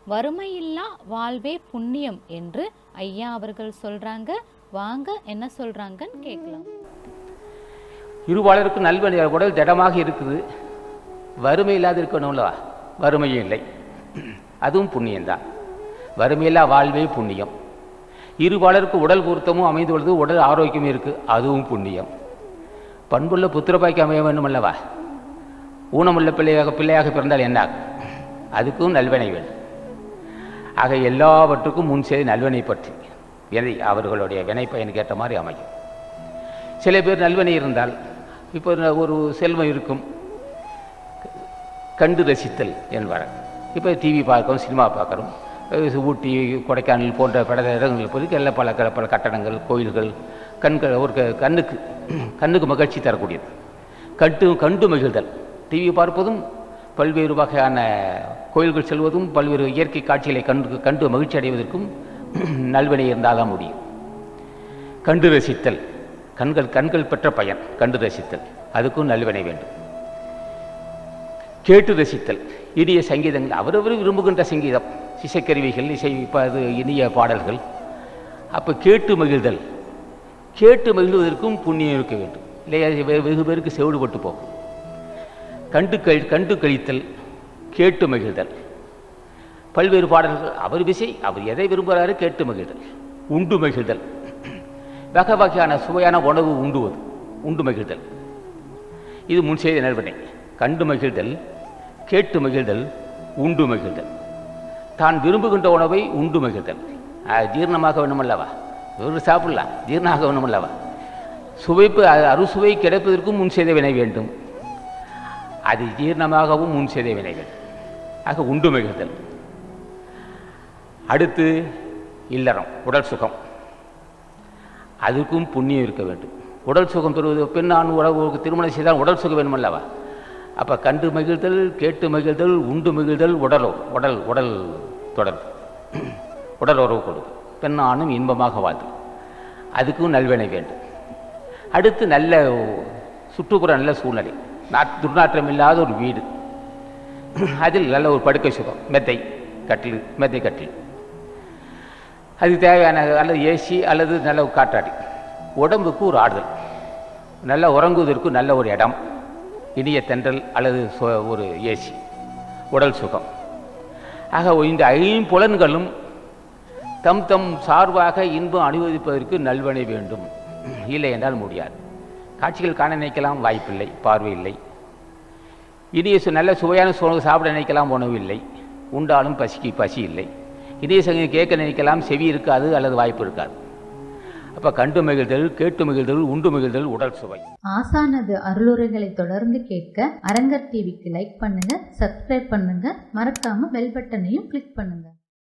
வறுமையில்லா வாழ்வே புண்ணியம் என்று ஐயா அவர்கள் சொல்றாங்க வாங்க என்ன சொல்றாங்கன்னு கேட்கலாம் இருபாலருக்கும் நல்வழி உடல் திடமாக இருக்குது வறுமை இல்லாது இருக்கணும்ல வறுமையும் இல்லை அதுவும் புண்ணியம்தான் வறுமையில்லா வாழ்வே புண்ணியம் இருபாலருக்கு உடல் பொருத்தமும் அமைந்துள்ளது உடல் ஆரோக்கியமும் இருக்குது அதுவும் புண்ணியம் பண்புள்ள புத்திரபாய்க்கு அமைய வேண்டும் அல்லவா ஊனமுள்ள பிள்ளையாக பிள்ளையாக பிறந்தால் என்ன ஆகும்? அதுக்கும் நல்வினை வேண்டும் ஆக எல்லாவற்றுக்கும் முன் செய்தி நல்வினை பற்றி வினை அவர்களுடைய வினை பயனுக்கு ஏற்ற மாதிரி அமையும் சில பேர் நல்வினை இருந்தால் இப்போ ஒரு செல்வம் இருக்கும் கண்டு ரசித்தல் என்பார் இப்போ டிவி பார்க்கிறோம் சினிமா பார்க்குறோம் அஹ் ஊட்டி கொடைக்கானல் போன்ற பல இடங்களில் போய் எல்லா பல க- பல கட்டடங்கள் கோயில்கள் கண்கள் ஒரு க- கண்ணுக்கு கண்ணுக்கு மகிழ்ச்சி தரக்கூடியது கண்டு கண்டு மகிழ்தல் டிவி பார்ப்பதும் பல்வேறு வகையான கோயில்கள் செல்வதும் பல்வேறு இயற்கை காட்சிகளை கண்டு கண்டு மகிழ்ச்சி அடைவதற்கும் நல்வினை இருந்தால் தான் முடியும் கண்டு ரசித்தல் கண்கள் கண்கள் பெற்ற பயன் கண்டு ரசித்தல் அதுக்கும் நல்வினை வேண்டும் கேட்டு ரசித்தல் இனிய சங்கீதங்கள் அவரவர் விரும்புகின்ற சங்கீதம் இசைக்கருவிகள் இசை இப்போ அது இனிய பாடல்கள் அப்போ கேட்டு மகிழ்தல் கேட்டு மகிழ்வதற்கும் புண்ணியம் இருக்க வேண்டும் இல்லையா வெ- வெகு பேருக்கு செவிடுபட்டு போகும் கண்டு கழி கண்டு கழித்தல் கேட்டு மகிழ்தல் பல்வேறு பாடல்கள் அவர் விசை அவர் எதை விரும்புகிறாரு கேட்டு மகிழ்தல் உண்டு மகிழ்தல் வகை வகையான சுவையான உணவு உண்டுவது உண்டு மகிழ்தல் இது முன் செய்த நல்வினை கண்டு மகிழ்தல் கேட்டு மகிழ்தல் உண்டு மகிழ்தல் தான் விரும்புகின்ற உணவை உண்டு மகிழ்தல் அது ஜீரணமாக வேணுமல்லவா ஒரு சாப்பிடலாம் ஜீரணமாக வேணுமல்லவா சுவைப்பு அ- அறுசுவை கிடைப்பதற்கும் முன் செய்த வினை வேண்டும் அது ஜீரணமாகவும் முன் செய்த வினை வேண்டும் ஆக உண்டு மகிழ்தல் அடுத்து இல்லறம் உடல் சுகம் அதுக்கும் புண்ணியம் இருக்க வேண்டும் உடல் சுகம் பெறுவது பெண்ணான் உறவு திருமணம் செய்தால் உடல் சுகம் வேணுமல்லவா அப்போ கண்டு மகிழ்தல் கேட்டு மகிழ்தல் உண்டு மகிழ்தல் உடலோ உடல் உடல் தொடர்பு உடல் உறவு கொடுது பெண்ணானும் இன்பமாக வாழ்து அதுக்கும் நல்வினை வேண்டும் அடுத்து நல்ல சுற்றுப்புற நல்ல சூழ்நிலை நாட் துர்நாற்றம் இல்லாத ஒரு வீடு அதில் நல்ல ஒரு படுக்கை சுகம் மெத்தை கட்டில் மெத்தை கட்டில் அதுக்கு தேவையான அல்லது ஏசி அல்லது நல்ல ஒரு காற்றாடி உடம்புக்கு ஒரு ஆறுதல் நல்ல உறங்குவதற்கு நல்ல ஒரு இடம் இனிய தென்றல் அல்லது சு- ஒரு ஏசி உடல் சுகம் ஆக இந்த ஐம்புலன்களும் தம் தம் சார்பாக இன்பம் அனுபவிப்பதற்கு நல்வனை வேண்டும் இல்லை என்றால் முடியாது காட்சிகள் காண நினைக்கலாம் வாய்ப்பில்லை பார்வை இல்லை இனிய சு- நல்ல சுவையான சு- சாப்பிட நினைக்கலாம் உணவு இல்லை உண்டாலும் பசிக்கு பசி இல்லை இனிய சங்கீதம் கேட்க நினைக்கலாம் செவி இருக்காது அல்லது வாய்ப்பு இருக்காது அப்போ கண்டு மகிழ்தல் கேட்டு மகிழ்தல் உண்டு மகிழ்தல் உடல் சுவை ஆசானது அருளுரைகளை தொடர்ந்து கேட்க அரங்கர் டிவிக்கு லைக் பண்ணுங்க சப்ஸ்கிரைப் பண்ணுங்க மறக்காம பெல் பட்டனையும் கிளிக் பண்ணுங்க